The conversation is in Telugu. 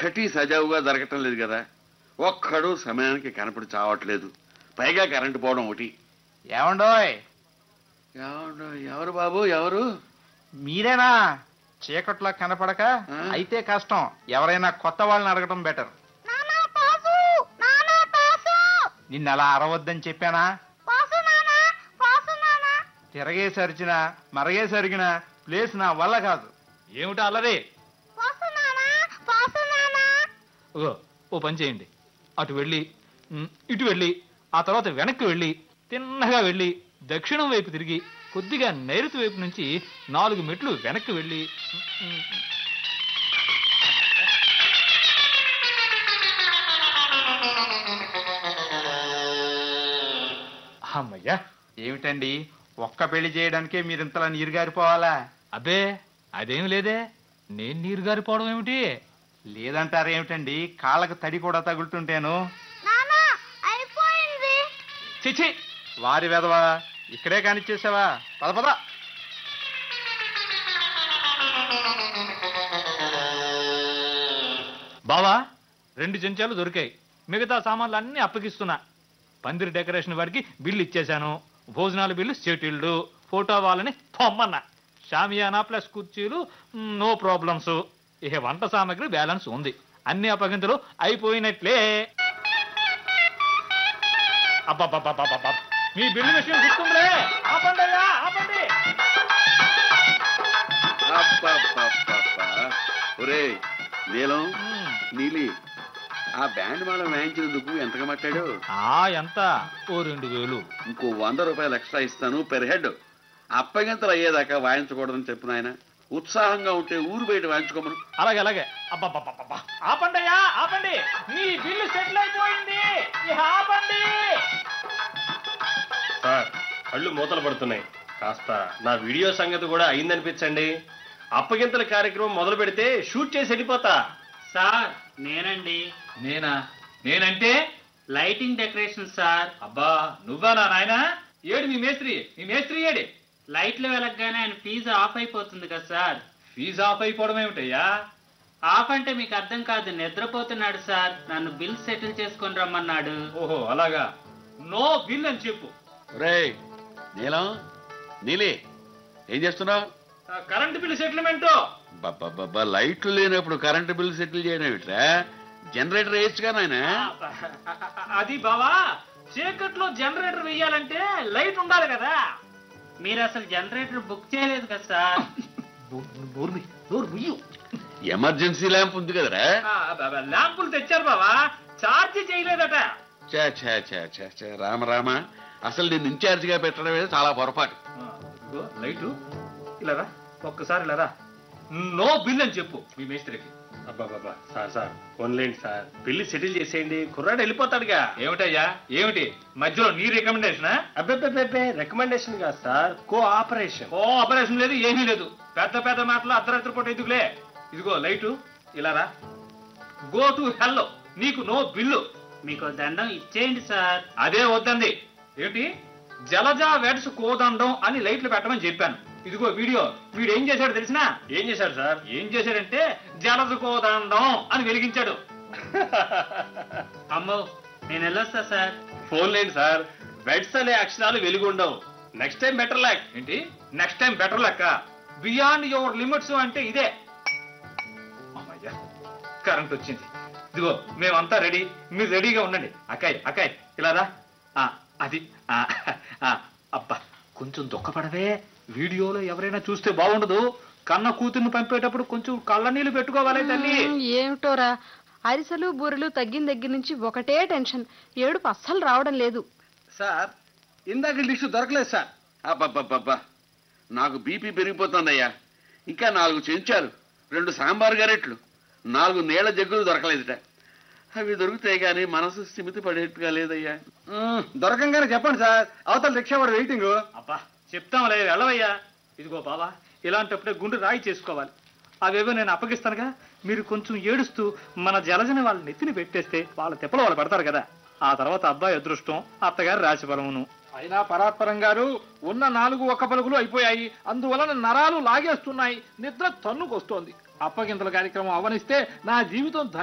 ఒక్కటి సజావుగా జరగటం లేదు కదా ఒక్కడు సమయానికి కనపడి చావట్లేదు పైగా కరెంటు పోవడం ఒకటి ఏమండోయ్ ఎవరు ఎవరు బాబు ఎవరు మీరేనా చీకట్లో కనపడక ఆ? అయితే కష్టం ఎవరైనా కొత్త వాళ్ళని అడగటం బెటర్ నానా పాసు నానా పాసు నిన్ను అలా అరవద్దని చెప్పానా పాసు నానా పాసు నానా తిరగేసి అరిచినా మరగేసి అరిగినా ప్లేస్ నా వల్ల కాదు ఏమిటి అల్లరి పాసు నానా పాసు నానా ఓ ఓ పని చేయండి అటు వెళ్ళి ఉమ్, ఇటు వెళ్ళి ఆ తర్వాత వెనక్కి వెళ్ళి తిన్నగా వెళ్ళి దక్షిణం వైపు తిరిగి కొద్దిగా నైరుతి వైపు నుంచి నాలుగు మెట్లు వెనక్కి వెళ్ళి ఉమ్, ఉమ్, అమ్మయ్యా ఏమిటండి ఒక్క పెళ్లి చేయడానికే మీరు ఇంతలా నీరు గారిపోవాలా అబ్బే అదేం లేదే నేను నీరు గారిపోవడం ఏమిటి లేదంటారు ఏమిటండి కాళ్ళకు తడి కూడా తగులుతుంటేను నానా అయిపోయింది చిచి వారి వెధవా ఇక్కడే కానిచ్చేసావా పద పద బావా రెండు చెంచాలు దొరికాయి మిగతా సామాన్లు అన్నీ అప్పగిస్తున్నా పందిరి డెకరేషన్ వాడికి బిల్లు ఇచ్చేశాను భోజనాల బిల్లు సెటిల్డ్ ఫోటో వాళ్ళని పొమ్మన్నా షామియానా ప్లస్ కుర్చీలు మ్, నో ప్రాబ్లమ్స్ ఇక వంట సామాగ్రి బ్యాలెన్స్ ఉంది అన్ని అప్పగింతలు అయిపోయినట్లే అబ్బబ్బబ్బబ్బబ్బబ్బ. మీ బిల్లు విషయం గుర్తుందిలే ఆపండి అయ్యా, ఆపండి అబ్బబ్బబ్బబ్బా. ఒరేయ్ నీలం మ్, నీలి ఆ బ్యాండ్ మేళం వేయించినందుకు ఎంతగా మాట్లాడు ఆ ఎంత ఓ రెండు వేలు ఇంకో వంద రూపాయలు ఎక్స్ట్రా ఇస్తాను పెర్ హెడ్ అప్పగింతలు అయ్యేదాకా వాయించకూడదని చెప్పిన ఆయన ఉత్సాహంగా ఉంటే ఊరు బయట వాయించుకోమను అలాగే అలాగే అబ్బబ్బబ్బబ్బబ్బా. ఆపండి అయ్యా ఆపండి మీ బిల్లు సెటిల్ అయిపోయింది ఇక ఆపండి సార్ కళ్ళు మూతలు పడుతున్నాయి కాస్త నా వీడియో సంగతి కూడా అయిందనిపించండి అప్పగింతల కార్యక్రమం మొదలు పెడితే షూట్ చేసి వెళ్ళిపోతా సార్ నేనండి నేనా నేనంటే లైటింగ్ డెకరేషన్ సార్ అబ్బా నువ్వా నా నాయనా ఏడు మీ మేస్త్రి మీ మేస్త్రి ఏడి లైట్లు వెలగగానే ఆయన ఫీజు ఆఫ్ అయిపోతుంది కదా సార్ ఫీజు ఆఫ్ అయిపోవడం ఏమిటయ్యా ఆఫ్ అంటే మీకు అర్థం కాదు నిద్రపోతున్నాడు సార్ నన్ను బిల్ సెటిల్ చేసుకొని రమ్మన్నాడు ఓహో అలాగా నో బిల్ అని చెప్పు ఒరేయ్ నీలం నీలి ఏం చేస్తున్నావు ఆ, కరెంటు బిల్లు సెటిల్మెంట్ బాబా లైట్లు లేనప్పుడు కరెంటు బిల్ సెటిల్ చేయడం ఏమిట్రా జనరేటర్ వేయచ్చుగా నాయన అది బావా చీకట్లో జనరేటర్ వెయ్యాలంటే లైట్ ఉండాలి కదా మీరు అసలు జనరేటర్ బుక్ చేయలేదు కదా సార్ నోరు నోరు ముయ్యు ఎమర్జెన్సీ ల్యాంప్ ఉంది కదరా ఆ, బ- బ- ల్యాంపులు తెచ్చారు బావా ఛార్జ్ చేయలేదట చా చా చా చా చా రామ రామ అసలు నేను ఇన్ఛార్జిగా పెట్టడమే చాలా పొరపాటు ఆ, ఇదిగో లైటు ఇలా రా ఒక్కసారి ఇలా రా నో బిల్ అని చెప్పు మీ మేస్త్రికి అబ్బాబాబా సార్ సార్ ఓన్లేండి సార్ పెళ్లి సెటిల్ చేసేయండి కుర్రాడు వెళ్ళిపోతాడుగా ఏమిటయ్యా ఏమిటి మధ్యలో నీ రికమెండేషనా అబ్బే రికమెండేషన్ కాదు సార్ కో ఆపరేషన్ ఓ ఆపరేషన్ లేదు ఏమీ లేదు పెద్ద పెద్ద మాటలు అర్ధరాత్రి పూట ఎందుకులే ఇదిగో లైటు ఇలా రా గో టు హెల్లో నీకు నో బిల్లు మీకు దండం ఇచ్చేయండి సార్ అదే వద్దంది ఏంటి జలజా వెడ్స్ కోదండం అని లైట్లు పెట్టమని చెప్పాను ఇదిగో వీడియో వీడు ఏం చేశాడు తెలిసినా ఏం చేశారు సార్ ఏం చేశాడంటే జలజ కోదండం అని వెలిగించాడు అమ్మో నేను వెళ్ళొస్తా సార్ ఫోన్ లేండి సార్ వెడ్స్ అనే అక్షరాలు వెలుగుండవు నెక్స్ట్ టైం బెటర్ లాక్ ఏంటి నెక్స్ట్ టైం బెటర్ లెక్క బియాండ్ యువర్ లిమిట్స్ అంటే ఇదే అమ్మయ్యా కరెంట్ వచ్చింది ఇదిగో మేమంతా రెడీ మీరు రెడీగా ఉండండి అక్కాయ్ అక్కాయ్ ఇలా రా ఆ, అది ఆ, ఆ, అబ్బా కొంచెం దుఃఖపడవే వీడియోలో ఎవరైనా చూస్తే బాగుండదు కన్న కూతుర్ని పంపేటప్పుడు కొంచెం కళ్ళ నీళ్ళు పెట్టుకోవాలి తల్లి మ్మ్, ఏమిటోరా అరిసెలు బూరెలు తగ్గిన దగ్గర నుంచి ఒకటే టెన్షన్ ఏడుపు అస్సలు రావడం లేదు సార్ ఇందాక లిస్టు దొరకలేదు సార్ అబ్బబ్బబ్బబ్బా నాకు బీపీ పెరిగిపోతుందయ్యా ఇంకా నాలుగు చెంచాలు రెండు సాంబార్ గరెట్లు నాలుగు నీళ్ల జగ్గులు దొరకలేదుట అవి దొరుకుతాయి కానీ మనసు స్థిమితి పడేట్టుగా లేదయ్యా మ్మ్, దొరకంగానే చెప్పండి సార్ అవతల రిక్షా వాడు వెయిటింగ్ అబ్బా చెప్తాంలే వెళ్ళవయ్యా ఇదిగో బావా ఇలాంటప్పుడే గుండె రాయి చేసుకోవాలి అవేవో నేను అప్పగిస్తానుగా మీరు కొంచెం ఏడుస్తూ మన జలజని వాళ్ళ నెత్తిని పెట్టేస్తే వాళ్ళ తెప్పలు వాళ్ళు పెడతారు కదా ఆ తర్వాత అబ్బాయి అదృష్టం అత్తగారి రాశి బలమును అయినా పరాత్పరం గారు ఉన్న నాలుగు ఒక్క పలుకులు అయిపోయాయి అందువలన నరాలు లాగేస్తున్నాయి నిద్ర తన్నుకొస్తోంది అప్పగింతల కార్యక్రమం అవనిస్తే నా జీవితం